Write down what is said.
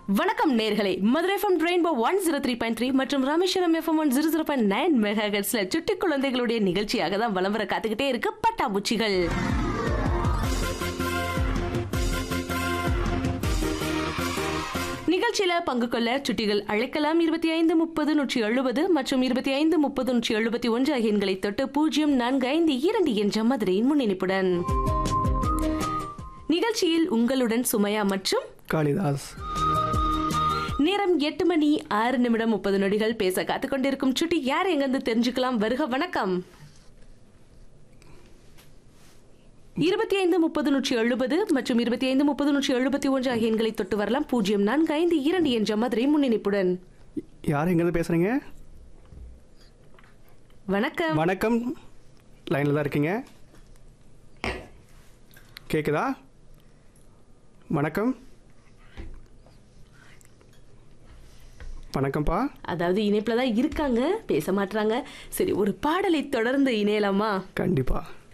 வணக்கம் நேர்களே Madurai FM rainbow one zero three point three மற்றும் Rameswaram FM one zero zero point nine mega ஹெட்ஸ்ல சுட்டி குழந்தைகளுடைய நிகழ்ச்சியாக தான் வலம் வர காத்துக்கிட்டே இருக்கு பட்டாம்பூச்சிகள் நிகழ்ச்சியில பங்கு கொள்ள சுட்டிகள் அழைக்கலாம் இருபத்தி ஐந்து முப்பது நூற்றி எழுபது மற்றும் இருபத்தி ஐந்து முப்பது நூற்றி எழுபத்தி ஒன்று ஆகிய எண்களை தொட்டு பூஜ்ஜியம் நான்கு ஐந்து இரண்டு என்ற மதுரையின் முன்னிணைப்புடன் நிகழ்ச்சியில் உங்களுடன் சுமையா மற்றும் காளிதாஸ் நேரம் எட்டு மணி ஆறு நிமிடம் முப்பது நொடிகள் பேச காத்துக் கொண்டிருக்கும் சுட்டி யார் எங்கிருந்து தெரிஞ்சுக்கலாம் வருக வணக்கம் இருபத்தி ஐந்து முப்பது நூற்றி எழுபது மற்றும் இருபத்தி ஐந்து முப்பது நூற்றி எழுபத்தி ஒன்று ஆகிய எண்களை தொட்டு வரலாம் பூஜ்ஜியம் நான்கு ஐந்து இரண்டு என்ற மதுரை முன்னிணைப்புடன் யார் எங்கேருந்து பேசுகிறீங்க வணக்கம் வணக்கம் லைனில் தான் இருக்கீங்க கேட்குதா வணக்கம் வணக்கம்ப்பா அதாவது இணைப்புல தான் இருக்காங்க பேச மாட்றாங்க சரி ஒரு பாடலை தொடர்ந்து இணையலாமா கண்டிப்பாக